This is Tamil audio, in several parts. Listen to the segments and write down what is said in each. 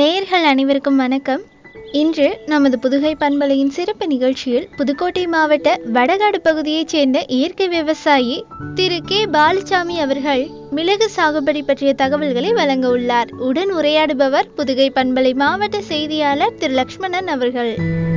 நேயர்கள் அனைவருக்கும் வணக்கம் இன்று நமது புதுகை பண்பலையின் சிறப்பு நிகழ்ச்சியில் புதுக்கோட்டை மாவட்ட வடகாடு பகுதியைச் சேர்ந்த இயற்கை விவசாயி திரு கே பாலுசாமி அவர்கள் மிளகு சாகுபடி பற்றிய தகவல்களை வழங்க உள்ளார் உடன் உரையாடுபவர் புதுகை பண்பலை மாவட்ட செய்தியாளர் திரு லக்ஷ்மணன் அவர்கள்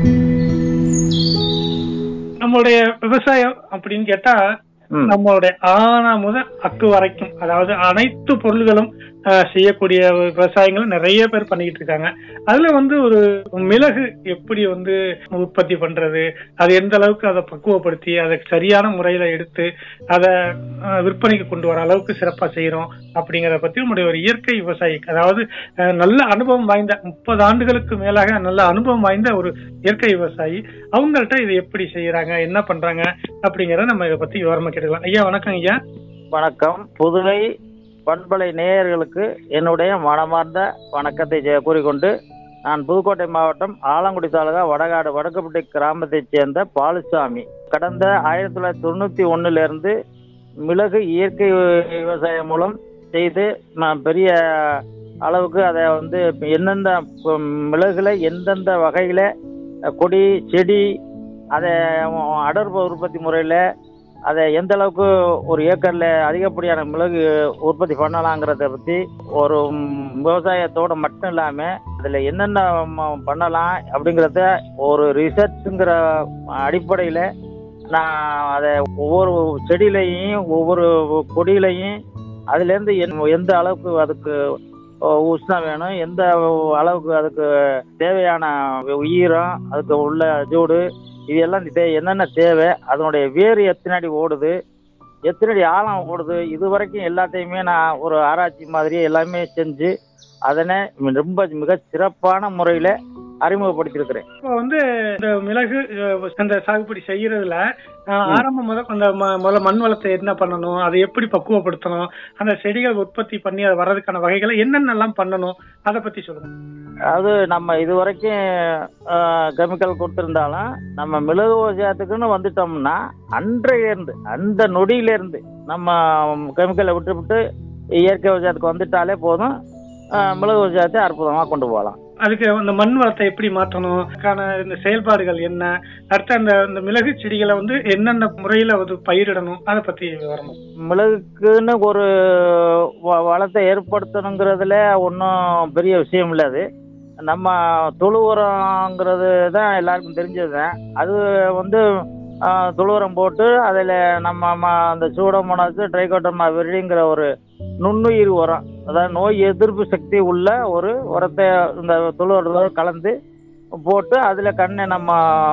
நம்மளுடைய விவசாயம் அப்படின்னு கேட்டா ம். நம்மளுடைய ஆனா முதல் அக்கு வரைக்கும் அதாவது அனைத்து பொருள்களும் அஹ், செய்யக்கூடிய விவசாயங்கள் நிறைய பேர் பண்ணிக்கிட்டு இருக்காங்க அதுல வந்து ஒரு மிளகு எப்படி வந்து உற்பத்தி பண்றது அது எந்த அளவுக்கு அதை பக்குவப்படுத்தி அதை சரியான முறையில எடுத்து அதை அஹ், விற்பனைக்கு கொண்டு வர அளவுக்கு சிறப்பா செய்யறோம் அப்படிங்கறத பத்தி நம்முடைய ஒரு இயற்கை விவசாயி அதாவது அஹ், நல்ல அனுபவம் வாய்ந்த முப்பது ஆண்டுகளுக்கு மேலாக நல்ல அனுபவம் வாய்ந்த ஒரு இயற்கை விவசாயி அவங்கள்ட்ட இது எப்படி செய்யறாங்க என்ன பண்றாங்க அப்படிங்கறத நம்ம இதை பத்தி விவரமா கேட்டுக்கலாம் ஐயா வணக்கம் ஐயா வணக்கம் புதுவை பண்பலை நேயர்களுக்கு என்னுடைய மனமார்ந்த வணக்கத்தை ஜெ- கூறிக்கொண்டு நான் புதுக்கோட்டை மாவட்டம் ஆலங்குடி தாலுகா வடகாடு வடக்குப்பட்டி கிராமத்தைச் சேர்ந்த பாலுசாமி கடந்த ஆயிரத்தி தொள்ளாயிரத்தி தொண்ணூற்றி ஒன்றுலேருந்து மிளகு இயற்கை விவசாயம் மூலம் செய்து நான் பெரிய அளவுக்கு அதை வந்து எந்தெந்த கு- மிளகுல எந்தெந்த வகையில் கொடி செடி அதை அடர் உற்பத்தி முறையில் அதை எந்த அளவுக்கு ஒரு ஏக்கர்ல அதிகப்படியான மிளகு உற்பத்தி பண்ணலாங்கிறத பத்தி ஒரு ம், விவசாயத்தோட மட்டும் இல்லாம அதுல என்னென்ன ம- பண்ணலாம் அப்படிங்கிறத ஒரு ரிசர்ச்ங்கிற அடிப்படையில நான் அதை ஒவ்வொரு செடியிலையும் ஒவ்வொரு கொடியிலையும் அதுல இருந்து என்- எந்த அளவுக்கு அதுக்கு அஹ், உஷ்ணம் வேணும் எந்த அளவுக்கு அதுக்கு தேவையான ஈரம் அதுக்கு உள்ள ஜூடு இது எல்லாம் தே- என்னென்ன தேவை அதனுடைய வேர் எத்தனை அடி ஓடுது எத்தனை அடி ஆழம் ஓடுது இது வரைக்கும் எல்லாத்தையுமே நான் ஒரு ஆராய்ச்சி மாதிரியே எல்லாமே செஞ்சு அதனை ரொம்ப மிக சிறப்பான முறையில் அறிமுகப்படுத்தியிருக்கிறேன் இப்போ வந்து இந்த மிளகு அஹ், அந்த சாகுபடி செய்யறதுல அஹ், ம். ஆரம்பம் முதல் அந்த ம- முதல்ல மண் வளத்தை என்ன பண்ணணும் அதை எப்படி பக்குவப்படுத்தணும் அந்த செடிகள் உற்பத்தி பண்ணி அது வர்றதுக்கான வகைகளை என்னென்னலாம் பண்ணணும் அதை பத்தி சொல்லுங்க அதாவது நம்ம இது வரைக்கும் கெமிக்கல் கொடுத்துருந்தாலும் நம்ம மிளகு விவசாயத்துக்குன்னு வந்துட்டோம்னா அன்றையிலேருந்து அந்த நொடியிலேருந்து நம்ம கெமிக்கலை விட்டுவிட்டு இயற்கை விவசாயத்துக்கு வந்துட்டாலே போதும் அஹ், மிளகு விவசாயத்தை அற்புதமாக கொண்டு போகலாம் அதுக்கு அந்த மண் வளத்தை எப்படி மாற்றணும் அதுக்கான இந்த செயல்பாடுகள் என்ன அடுத்து அந்த இந்த மிளகு செடிகளை வந்து என்னென்ன முறையில வந்து பயிரிடணும் அதை பத்தி விவரமா மிளகுக்குன்னு ஒரு வ- வளத்தை ஏற்படுத்தணுங்கிறதுல ஒன்றும் பெரிய விஷயம் இல்லை அது நம்ம தொழு உரங்கிறது தான் எல்லாருக்கும் தெரிஞ்சது தான் அது வந்து ஆ, தொழு உரம் போட்டு அதில் நம்ம ம- அந்த சூடமோனாஸ் ட்ரைகோட்டமா வெரிடிங்கிற ஒரு நுண்ணுயிர் உரம் அதாவது நோய் எதிர்ப்பு சக்தி உள்ள ஒரு உரத்தை இந்த தொழு உரத்தோட கலந்து போட்டு அதில் கண்ணை நம்ம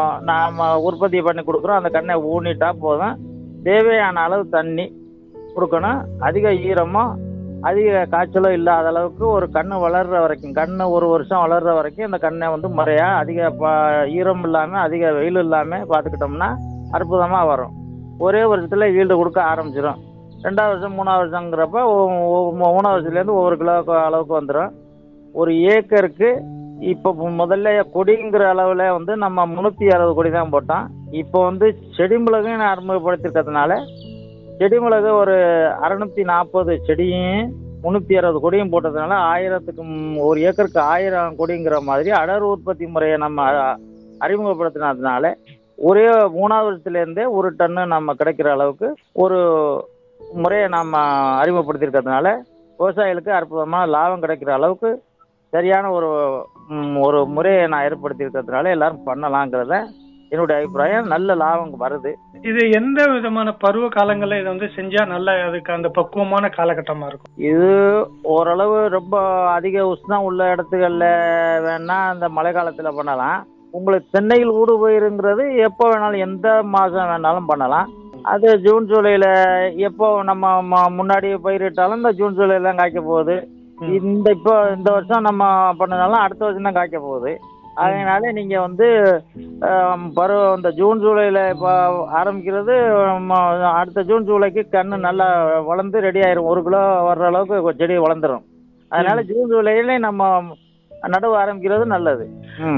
நாம உற்பத்தி பண்ணி கொடுக்குறோம் அந்த கண்ணை ஊனிட்டா போதும் தேவையான அளவு தண்ணி கொடுக்கணும் அதிக ஈரமும் அதிக காய்ச்சலும் இல்லாத அளவுக்கு ஒரு கண்ணு வளர்ற வரைக்கும் கண்ணு ஒரு வருஷம் வளர்ற வரைக்கும் அந்த கண்ணை வந்து முறையாக அதிக ப- ஈரம் இல்லாமல் அதிக வெயில் இல்லாமல் பார்த்துக்கிட்டோம்னா அற்புதமாக வரும் ஒரே வருஷத்தில் ஈல்டு கொடுக்க ஆரம்பிச்சிடும் ரெண்டாவது வருஷம் மூணாவது வருஷங்கிறப்ப ஒ- ஒ- மூணாவது வருஷத்துலேருந்து ஒவ்வொரு கிலோ அளவுக்கு வந்துடும் ஒரு ஏக்கருக்கு இப்போ முதல்ல கொடிங்கிற அளவில் வந்து நம்ம முந்நூற்றி அறுபது கொடி தான் போட்டோம் இப்போ வந்து செடி மிளகையும் நான் அறிமுகப்படுத்திருக்கிறதுனால செடி மிளகு ஒரு அறுநூத்தி நாற்பது செடியும் முந்நூற்றி அறுபது கொடியும் போட்டதுனால ஆயிரத்துக்கு ம், ஒரு ஏக்கருக்கு ஆயிரம் கொடிங்கிற மாதிரி அடர் உற்பத்தி முறையை நம்ம அ- அறிமுகப்படுத்தினதுனால ஒரே மூணாவது வருஷத்துலேருந்தே ஒரு டன்னு நம்ம கிடைக்கிற அளவுக்கு ஒரு முறையை நம்ம அறிமுகப்படுத்தியிருக்கிறதுனால விவசாயிகளுக்கு அற்புதமான லாபம் கிடைக்கிற அளவுக்கு சரியான ஒரு ம், ஒரு முறையை நான் ஏற்படுத்தியிருக்கிறதுனால எல்லாரும் பண்ணலாங்கிறத என்னுடைய அபிப்பிராயம் நல்ல லாபம் வருது இது எந்த விதமான பருவ காலங்கள்ல இதை வந்து செஞ்சா நல்ல அதுக்கு அந்த பக்குவமான காலகட்டமா இருக்கும் இது ஓரளவு ரொம்ப அதிக உஷ்ணம் உள்ள இடத்துகளில் வேணா இந்த மழை காலத்தில் பண்ணலாம் உங்களுக்கு தென்னையில் ஊடு பயிருங்கிறது எப்போ வேணாலும் எந்த மாதம் வேணாலும் பண்ணலாம் அது ஜூன் ஜூலையில் எப்போ நம்ம ம- முன்னாடி பயிரிட்டாலும் இந்த ஜூன் ஜூலைல தான் காய்க்க போகுது ம். இந்த இப்போ இந்த வருஷம் நம்ம பண்ணனாலும் அடுத்த வருஷம் தான் காய்க்க போகுது அதனால நீங்கள் வந்து ஆம், பருவம் இந்த ஜூன் ஜூலையில் இப்போ ஆரம்பிக்கிறது ம, அடுத்த ஜூன் ஜூலைக்கு கன்று நல்லா வளர்ந்து ரெடி ஆயிரும் ஒரு கிலோ வர்ற அளவுக்கு செடி வளர்ந்துரும் அதனால ஜூன் ஜூலையில நம்ம நடவு ஆரம்பிக்கிறது நல்லது ம். அது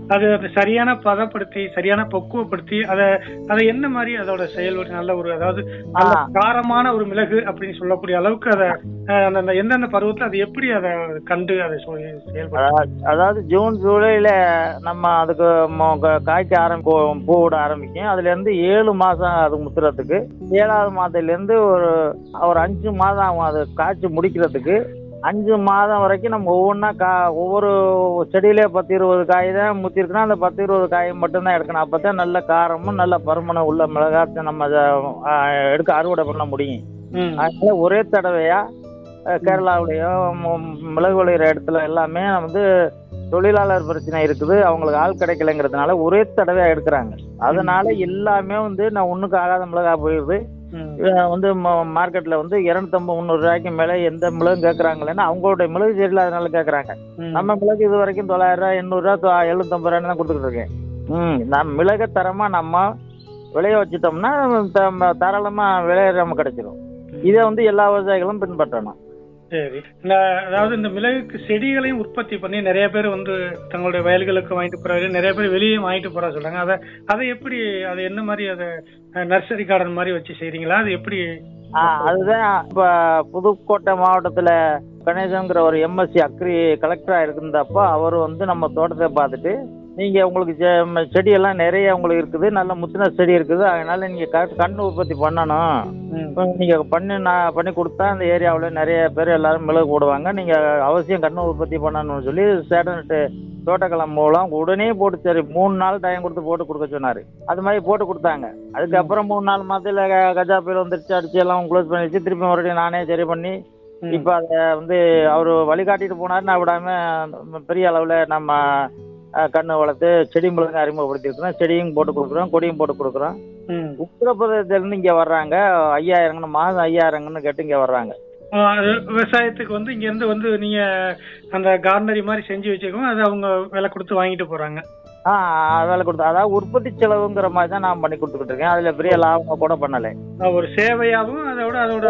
அது அது சரியான பதப்படுத்தி சரியான பக்குவப்படுத்தி அதை அதை என்ன மாதிரி அதோட செயல் ஒரு நல்ல ஒரு அதாவது நல்ல ஆ. காரமான ஒரு மிளகு அப்படின்னு சொல்லக்கூடிய அளவுக்கு அதை அஹ், அந்த- அந்த எந்தெந்த பருவத்துல அது எப்படி அதை கண்டு அதை சொ- செயல்படுத்த அதாவது- அதாவது ஜூன் ஜூலைல நம்ம அதுக்கு மொ- க- காய்க்க ஆரம்பிக்கும் பூ விட ஆரம்பிக்கும் அதுல இருந்து ஏழு மாசம் அது முத்துறதுக்கு ஏழாவது மாதத்துல இருந்து ஒரு ஒரு அஞ்சு மாதம் ஆகும் அது காய்ச்சி முடிக்கிறதுக்கு அஞ்சு மாதம் வரைக்கும் நம்ம ஒவ்வொன்றா கா ஒவ்வொரு செடியிலே பத்து இருபது காய் தான் முத்திருக்குன்னா அந்த பத்து இருபது காய் மட்டும்தான் எடுக்கணும் அப்போ தான் நல்ல காரமும் நல்ல பருமனம் உள்ள மிளகாத்தை நம்ம அதை ஆ, எடுக்க அறுவடை பண்ண முடியும் ம். அதனால ஒரே தடவையா அஹ், கேரளாவுலயும் மு- மிளகு விளையிற இடத்துல எல்லாமே வந்து தொழிலாளர் பிரச்சனை இருக்குது அவங்களுக்கு ஆள் கிடைக்கலங்கிறதுனால ஒரே தடவையா எடுக்கிறாங்க அதனால எல்லாமே வந்து நான் ஒண்ணுக்கு ஆகாத மிளகா போயிடுது ம். அஹ் வந்து மார்க்கெட்ல வந்து இரநூத்தம்பது முந்நூறு ரூபாய்க்கு மேல எந்த மிளகும் கேட்கறாங்களேன்னா அவங்களுடைய மிளகு சரியில்லை அதனால கேட்கறாங்க ம். நம்ம மிளகு இது வரைக்கும் தொள்ளாயிரம் ரூபாய் எண்ணூறு ரூபா எழுநூத்தம்பது ரூபாய் தான் கொடுத்துட்டு இருக்கேன் ம் நம்ம மிளகை தரமா நம்ம விளைய வச்சுட்டோம்னா த- தாராளமா விளைய நம்ம கிடைச்சிரும் இதை வந்து எல்லா விவசாயிகளும் பின்பற்றணும் சரி இந்த அதாவது இந்த மிளகுக்கு செடிகளையும் உற்பத்தி பண்ணி நிறைய பேர் வந்து தங்களுடைய வயல்களுக்கு வாங்கிட்டு போறாரு நிறைய பேர் வெளியே வாங்கிட்டு போறா சொல்றாங்க அதை அதை எப்படி அதை என்ன மாதிரி அதை நர்சரி கார்டன் மாதிரி வச்சு செய்றீங்களா அது எப்படி ஆ, அதுதான் இப்ப புதுக்கோட்டை மாவட்டத்துல கணேசங்கிற ஒரு எம்எஸ்சி அக்ரி கலெக்டரா இருந்தப்போ அவர் வந்து நம்ம தோட்டத்தை பார்த்துட்டு நீங்க உங்களுக்கு செ- ம- செடியெல்லாம் நிறைய உங்களுக்கு இருக்குது நல்ல முத்தின செடி இருக்குது அதனால நீங்க க- கண்ணு உற்பத்தி பண்ணணும் ம். இப்ப நீங்க பண்ணி நான் பண்ணி கொடுத்தா அந்த ஏரியாவில் நிறைய பேர் எல்லாரும் மிளகு போடுவாங்க நீங்க அவசியம் கண்ணு உற்பத்தி பண்ணணும்னு சொல்லி சேட்டனட்டு தோட்டக்கலை மூலம் உடனே போட்டு சரி மூணு நாள் டைம் கொடுத்து போட்டு கொடுக்க சொன்னாரு அது மாதிரி போட்டு கொடுத்தாங்க அதுக்கப்புறம் மூணு நாள் மாதத்துல க- கஜா புயல் வந்துருச்சு அடிச்சு எல்லாம் க்ளோஸ் பண்ணிடுச்சு திருப்பி மறுபடியும் நானே சரி பண்ணி ம். இப்போ அதை வந்து அவர் வழிகாட்டிட்டு போனாரு நான் விடாம பெரிய அளவில் நம்ம அஹ், கண்ணு வளர்த்து செடி மிளகு அறிமுகப்படுத்திருக்கிறோம் செடியும் போட்டு கொடுக்குறோம் கொடியும் போட்டு கொடுக்குறோம் ம். உத்தரப்பிரதேசத்துலேருந்து இங்கே வர்றாங்க ஐயாயிரங்கன்னு மாதம் ஐயாயிரங்கன்னு கேட்டு இங்கே வர்றாங்க ஆ, அது விவசாயத்துக்கு வந்து இங்க இருந்து வந்து நீங்க அந்த கார்னரி மாதிரி செஞ்சு வச்சுக்கோங்க அது அவங்க விலை கொடுத்து வாங்கிட்டு போறாங்க ஆ வேலை கொடுத்து அதாவது உற்பத்தி செலவுங்கிற மாதிரி தான் நான் பண்ணி கொடுத்துக்கிட்டு இருக்கேன் அதில் பெரிய லாபம் கூட பண்ணலை ஆ, ஒரு சேவையாகவும் அதோட அதோட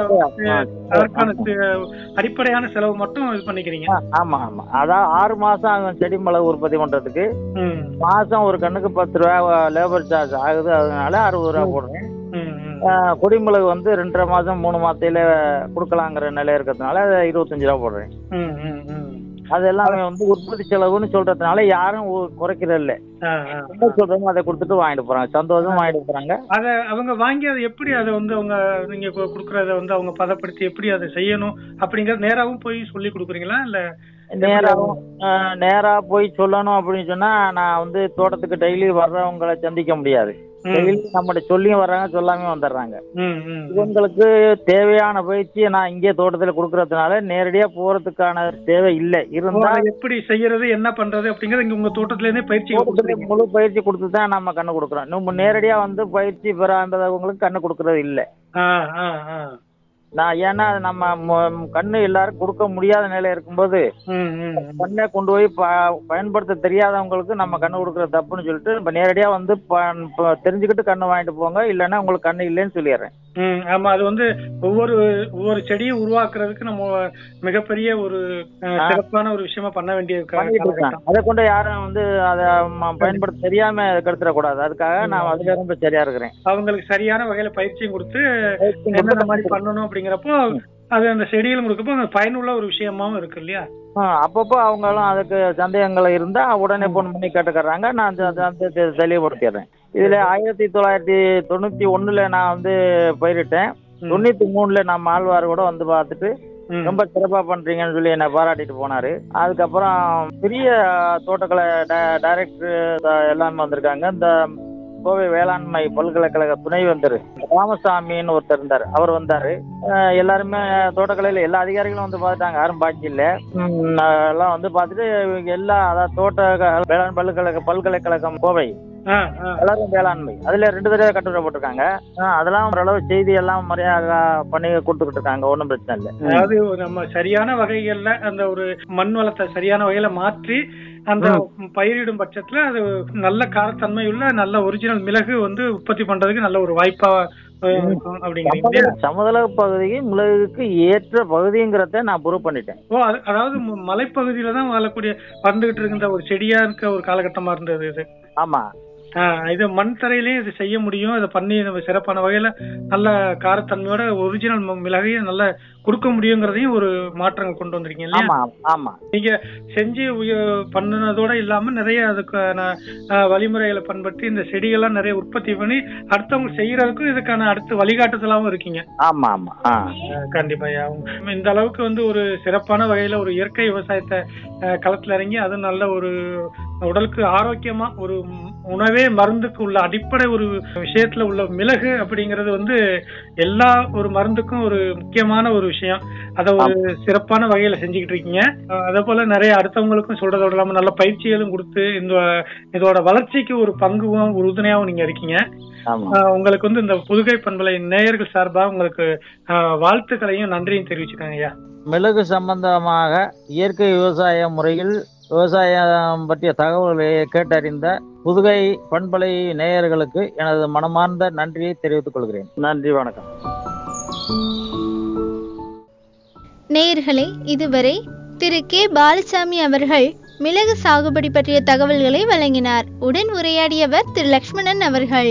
அதற்கான செ- அடிப்படையான செலவு மட்டும் இது பண்ணிக்கிறீங்க ஆமா ஆமா அதான் ஆறு மாசம் ஆகும் செடி மிளகு உற்பத்தி பண்றதுக்கு ம். மாசம் ஒரு கண்ணுக்கு பத்து ரூபா லேபர் சார்ஜ் ஆகுது அதனால அறுபது ரூபா போடுறேன் ம், ம். ஆஹ் குடிமிளகு வந்து ரெண்டரை மாசம் மூணு மாசத்துல கொடுக்கலாங்கிற நிலை இருக்கிறதுனால அதை இருபத்தஞ்சு ரூபா போடுறேன் ம், ம், ம். அது எல்லாமே வந்து உற்பத்தி செலவுன்னு சொல்றதுனால யாரும் உ- குறைக்கிறது இல்லை ஆ, ஆ. என்ன சொல்றோமோ அதை கொடுத்துட்டு வாங்கிட்டு போறாங்க சந்தோஷமா வாங்கிட்டு போறாங்க அத அவங்க வாங்கி அதை எப்படி அதை வந்து அவங்க நீங்க கு- குடுக்கறத வந்து அவங்க பதப்படுத்தி எப்படி அதை செய்யணும் அப்படிங்கறது நேராவும் போய் சொல்லி கொடுக்குறீங்களா இல்ல நேராவும் ஆஹ் நேரா போய் சொல்லணும் அப்படின்னு சொன்னா நான் வந்து தோட்டத்துக்கு டெய்லி வர்றவங்களை சந்திக்க முடியாது ம், டெய்லி நம்மகிட்ட சொல்லியும் வர்றாங்க சொல்லாமே வந்துடுறாங்க ம், ம். இவங்களுக்கு தேவையான பயிற்சியை நான் இங்கே தோட்டத்துல கொடுக்கறதுனால நேரடியா போறதுக்கான தேவை இல்லை ஓ, இருந்தா அதை எப்படி செய்யறது என்ன பண்றது அப்படிங்கறது இங்க உங்க தோட்டத்துல இருந்தே பயிற்சி தோட்டத்துல கொடுக்குறீங்க முழு பயிற்சி கொடுத்து தான் நம்ம கண்ணு கொடுக்குறோம் நம்ம நேரடியா வந்து பயிற்சி பெறாதவங்களுக்கு கண்ணு கொடுக்கறது இல்லை ஆ, ஆ, ஆ. நான் ஏன்னா அது நம்ம ம- கண்ணு எல்லாரும் கொடுக்க முடியாத நிலை இருக்கும்போது ம், ம், ம். கண்ணை கொண்டு போய் ப- பயன்படுத்த தெரியாதவங்களுக்கு நம்ம கண்ணு கொடுக்கறது தப்புன்னு சொல்லிட்டு நம்ம நேரடியா வந்து ப- ப- தெரிஞ்சுக்கிட்டு கண்ணு வாங்கிட்டு போங்க இல்லைன்னா உங்களுக்கு கண்ணு இல்லைன்னு சொல்லிடுறேன் ம், ஆமா அது வந்து ஒவ்வொரு ஒவ்வொரு செடியை உருவாக்குறதுக்கு நம்ம மிகப்பெரிய ஒரு அஹ், ஆ. சிறப்பான ஒரு விஷயமா பண்ண வேண்டிய கா- பண்ணிட்டு காலகட்டம் இருக்காங்க அதை கொண்டு யாரும் வந்து அதை ம- பயன்படுத்த தெரியாம கெடுத்துடக்கூடாது அதுக்காக நான் அதுல ரொம்ப சரியா இருக்கிறேன் அவங்களுக்கு சரியான வகையில பயிற்சியும் கொடுத்து என்னென்ன மாதிரி பண்ணணும் அப்படிங்கிறப்போ அது அந்த செடிகளும் கொடுக்கப்போ அது பயனுள்ள ஒரு விஷயமாவும் இருக்கு இல்லையா ஆ, அப்பப்போ அவங்களும் அதுக்கு சந்தேகங்கள் இருந்தா உடனே போன் பண்ணி கேட்டுக்கறாங்க நான் தெ- தெ- தெ- தெளிவுபடுத்திடுறேன் இதுல ஆயிரத்தி தொள்ளாயிரத்தி தொண்ணூத்தி ஒண்ணுல நான் வந்து பயிரிட்டேன் ம். தொண்ணூத்தி மூணுல நான் மால்வார் கூட வந்து பார்த்துட்டு ம். ரொம்ப சிறப்பா பண்றீங்கன்னு சொல்லி என்னை பாராட்டிட்டு போனாரு அதுக்கப்புறம் பெரிய தோட்டக்கலை ட- டைரக்டர் எல்லாமே வந்திருக்காங்க இந்த கோவை வேளாண்மை பல்கலைக்கழக துணைவேந்தர் ராமசாமின்னு ஒருத்தர் இருந்தார் அவர் வந்தாரு அஹ் எல்லாருமே தோட்டக்கலையில எல்லா அதிகாரிகளும் வந்து பார்த்துட்டாங்க யாரும் பாக்கி இல்ல ம், எல்லாம் வந்து பார்த்துட்டு இவங்க எல்லா அதாவது தோட்ட வேளாண் பல்கலைக்கழக பல்கலைக்கழகம் கோவை ஆ, ஆ. வளரும் வேளாண்மை அதுல ரெண்டு தடவை கட்டுரை போட்டிருக்காங்க அஹ் அதெல்லாம் ஓரளவு செய்தி எல்லாம் முறையாக பண்ணி கொடுத்துக்கிட்டு இருக்காங்க ஒன்றும் பிரச்சனை இல்லை அதாவது நம்ம சரியான வகைகள்ல அந்த ஒரு மண் வளத்தை சரியான வகையில மாற்றி அந்த பயிரிடும் பட்சத்துல அது நல்ல காரத்தன்மை உள்ள நல்ல ஒரிஜினல் மிளகு வந்து உற்பத்தி பண்றதுக்கு நல்ல ஒரு வாய்ப்பா இருக்கும் அப்படிங்கிறீங்க இல்லையா? சமதள- சமதள பகுதிக்கு மிளகுக்கு ஏற்ற பகுதிங்கிறத நான் ப்ரூவ் பண்ணிட்டேன் ஓ அது அதாவது ம- மலைப்பகுதியில தான் வாழக்கூடிய பறந்துகிட்டு இருக்கின்ற ஒரு செடியா இருக்க ஒரு காலகட்டமா இருந்தது இது ஆமா ஆஹ் இது மண் தரையிலேயே இது செய்ய முடியும் இதை பண்ணி நம்ம சிறப்பான வகையில நல்ல காரத்தன்மையோட ஒரிஜினல் மிளகையும் நல்லா கொடுக்க முடியுங்கிறதையும் ஒரு மாற்றங்கள் கொண்டு வந்திருக்கீங்க இல்லையா ஆமா ஆமா நீங்க செஞ்சு உய- பண்ணுனதோட இல்லாம நிறைய அதுக்கான ஆஹ், வழிமுறைகளை பண்பற்றி இந்த செடிகள்லாம் நிறைய உற்பத்தி பண்ணி அடுத்தவங்க செய்யறதுக்கும் இதுக்கான அடுத்த வழிகாட்டுதலாவும் இருக்கீங்க ஆமா ஆமா ஆ ஆஹ், கண்டிப்பா ஐயா. உங்க- இந்த அளவுக்கு வந்து ஒரு சிறப்பான வகையில ஒரு இயற்கை விவசாயத்தை ஆஹ், களத்துல இறங்கி அது நல்ல ஒரு உடலுக்கு ஆரோக்கியமா ஒரு உ- உணவே மருந்துக்கு உள்ள அடிப்படை ஒரு விஷயத்துல உள்ள மிளகு அப்படிங்கிறது வந்து எல்லா ஒரு மருந்துக்கும் ஒரு முக்கியமான ஒரு விஷயம் அதை ஒரு சிறப்பான வகையில செஞ்சுக்கிட்டு இருக்கீங்க அஹ் அதே போல நிறைய அடுத்தவங்களுக்கும் சொல்றதோட இல்லாம நல்ல பயிற்சிகளும் கொடுத்து இந்த இதோட வளர்ச்சிக்கு ஒரு பங்குவும் உறுதுணையாவும் நீங்க இருக்கீங்க ஆமா அஹ் உங்களுக்கு வந்து இந்த புதுகை பண்பலை நேயர்கள் சார்பா உங்களுக்கு அஹ், வாழ்த்துக்களையும் நன்றியும் தெரிவிச்சுக்காங்க ஐயா மிளகு சம்பந்தமாக இயற்கை விவசாய முறையில் விவசாயம் பற்றிய தகவல்களை கேட்டறிந்த புதுகை பண்பலை நேயர்களுக்கு எனது மனமார்ந்த நன்றியை தெரிவித்துக் கொள்கிறேன் நன்றி வணக்கம் நேயர்களே இதுவரை திரு கே பாலசாமி அவர்கள் மிளகு சாகுபடி பற்றிய தகவல்களை வழங்கினார் உடன் உரையாடியவர் திரு லக்ஷ்மணன் அவர்கள்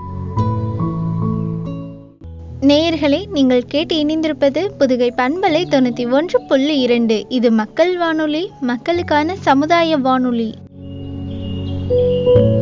நேயர்களே நீங்கள் கேட்டு இணைந்திருப்பது புதுகை பண்பலை தொண்ணூத்தி ஒன்று புள்ளி இரண்டு இது மக்கள் வானொலி மக்களுக்கான சமுதாய வானொலி